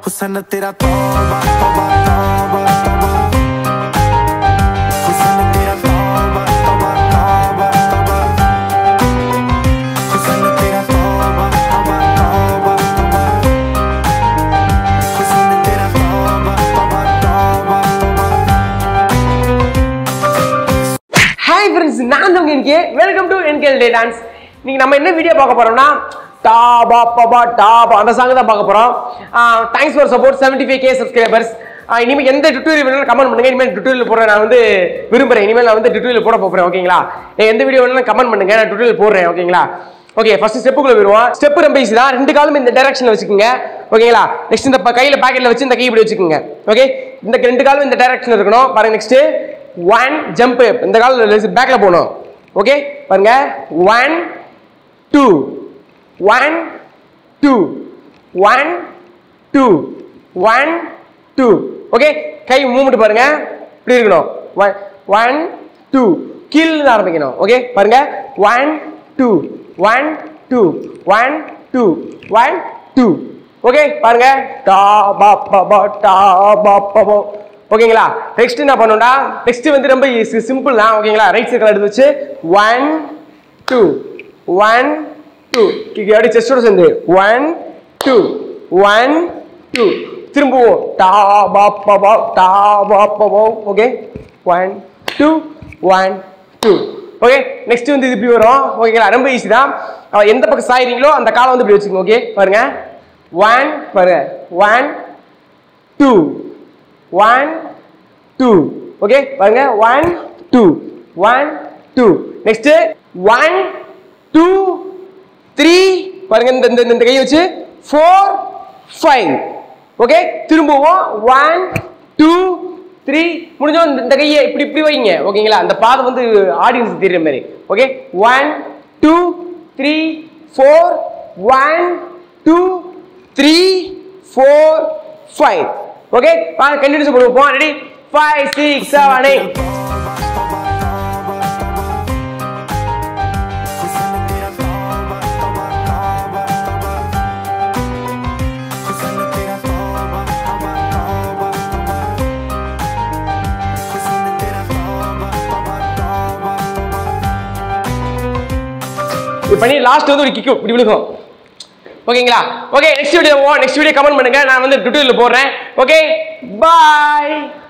हुसन तेरा तौबा तौबा तौबा तौबा हुसन तेरा तौबा तौबा तौबा तौबा हुसन तेरा तौबा तौबा तौबा तौबा हुसन तेरा तौबा तौबा तौबा तौबा ஹாய் ஃப்ரெண்ட்ஸ் நான் தான் என்கே வெல்கம் டு என்கேல் டே டான்ஸ் இன்னைக்கு நம்ம என்ன வீடியோ பார்க்க போறோம்னா டாபா பபா டாபா அந்த சாங் தான் பார்க்க போறோம் thanks for support seventy five K subscribers இனிமேல் எந்த டுட்டோரியல் வேணாலும் கமெண்ட் பண்ணுங்க இனிமேல் டுட்டோரியல் போடுறேன் நான் வந்து விரும்புறேன் இனிமேல் நான் வந்து டுட்டோரியல் போட போறேன் ஓகேங்களா நீங்க எந்த வீடியோ வேணாலும் கமெண்ட் பண்ணுங்க நான் டுட்டோரியல் போடுறேன் ஓகேங்களா ஓகே ஃபர்ஸ்ட் ஸ்டெப்புக்குள்ள வருவோம் ஸ்டெப் ரொம்ப ஈஸி தான் ரெண்டு காலும் இந்த டைரக்ஷன்ல வச்சுக்கோங்க ஓகேங்களா நெக்ஸ்ட் இந்த ப- கையில பாக்கெட்ல வச்சு இந்த கை இப்படி வச்சுக்கோங்க ஓகே இந்த ரெண்டு காலும் இந்த டைரக்ஷன் இருக்கணும் பாருங்க நெக்ஸ்ட் ஒன் ஜம்ப் இந்த கால் பேக்ல போகணும் ஓகே பாருங்க one two one two one two one two okay கை மூவ்மெண்ட் பாருங்க இப்படி இருக்கணும் ஒன் ஒன் டூ கீழே ஆரம்பிக்கணும் ஓகே பாருங்க one two one two one two one two okay பாருங்க டா பா பா பா டா பா பா பா ஓகேங்களா நெக்ஸ்ட் என்ன பண்ணணும்டா நெக்ஸ்ட் வந்து ரொம்ப சிம்பிள் தான் ஓகேங்களா ரைட் சைக்கிள் எடுத்து வச்சு ஒன் டூ ஒன் டூ அப்படி செஸ்டோட சேர்ந்து ஒன் டூ ஒன் டூ திரும்பவும் டா பா பா பா டா பா பா பா okay one two one two okay next வந்து இது இப்படி வரும் ஓகேங்களா ரொம்ப ஈஸி தான் அஹ் எந்த பக்கம் சாயிறீங்களோ அந்த காலை வந்து இப்படி வச்சுக்கோங்க ஓகே பாருங்க ஒன் பாருங்க one two one two okay பாருங்க one two one two next one two three பாருங்க இந்த இந்த இந்த கையை வச்சு ஃபோர் ஃபைவ் ஓகே திரும்பவும் ஒன் டூ த்ரீ முடிஞ்சோம் இந்த- இந்த கையை இப்படி இப்படி வைங்க ஓகேங்களா அந்த பாதை வந்து ஆடியன்ஸ் தெரியுற மாதிரி okay one two three four one two three four five okay வாங்க கண்டினியூஸ் பண்ணுவோம் ready five six seven eight हुसन तेरा तौबा तौबा तौबा तौबा हुसन तेरा तौबा तौबा तौबा तौबा हुसन तेरा तौबा तौबा तौबा तौबा இது பண்ணி லாஸ்ட் வந்து ஒரு கிக்கு இப்படி விழுகும் ஓகேங்களா okay next video next video comment பண்ணுங்க நான் வந்து டுட்டோரியல் போடுறேன் ஓகே பாய்